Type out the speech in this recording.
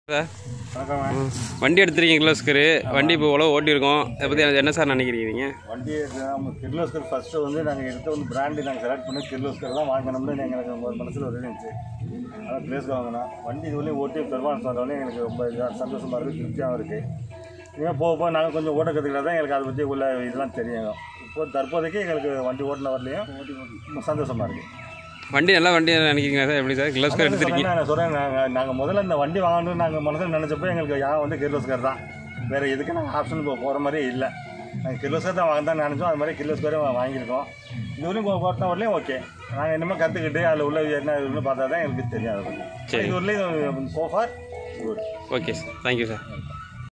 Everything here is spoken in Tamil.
சார் வணக்கங்க வண்டி எடுத்திருக்கீங்க கிலோஸ்கரு வண்டி இப்போ உழவு ஓட்டியிருக்கோம் அதை பற்றி என்ன சார் நினைக்கிறீங்க நீங்கள் வண்டி நம்ம கிர்லோஸ்கர் ஃபஸ்ட்டு வந்து நாங்கள் எடுத்த வந்து பிராண்டு நாங்கள் செலக்ட் பண்ணி கிர்லோஸ்கர் தான் வாங்கணும்னு எங்களுக்கு ஒரு மனசில் ஒரு இது இருந்துச்சு அதான் பிளேஸ் வாங்கினோம் வண்டி இதுவரையும் ஓட்டி பெர்ஃபார்மன்ஸ் வந்தோடனே எங்களுக்கு ரொம்ப இதாக சந்தோஷமாக இருக்குது திருப்தியாகவும் இருக்குது இனிமேல் போக போக நாங்கள் கொஞ்சம் ஓட்ட கற்றுக்கிட்டா தான் எங்களுக்கு அதை பற்றி உள்ள இதெல்லாம் தெரியும் இப்போ தற்போதைக்கு எங்களுக்கு வண்டி ஓட்டின வரலையும் சந்தோஷமாக இருக்குது வண்டி நல்லா வண்டி நினைக்கிறீங்களா சார் எப்படி சார் கிலோஸ்கர் எடுத்திருக்கீங்க நான் சொல்கிறேன் நாங்கள் நாங்கள் முதல்ல இந்த வண்டி வாங்கணும்னு நாங்கள் மனசில் நினச்சப்போ எங்களுக்கு யாரும் வந்து கிர்லோஸ்கர் தான் வேறு எதுக்கு நாங்கள் ஆப்ஷன் இப்போ போகிற மாதிரியே இல்லை நாங்கள் கிர்லோஸ்கர் தான் வாங்க தான் நினச்சோம் அது மாதிரி கிர்லோஸ்கரே வாங்கியிருக்கோம் இதுவரையும் போட்ட வரலையும் ஓகே நாங்கள் இனிமேல் கற்றுக்கிட்டு அதில் உள்ள என்ன இதுன்னு பார்த்தா தான் எங்களுக்கு தெரியும் அதை பற்றி சரி. இது வரலையும் so far good okay sir thank you sir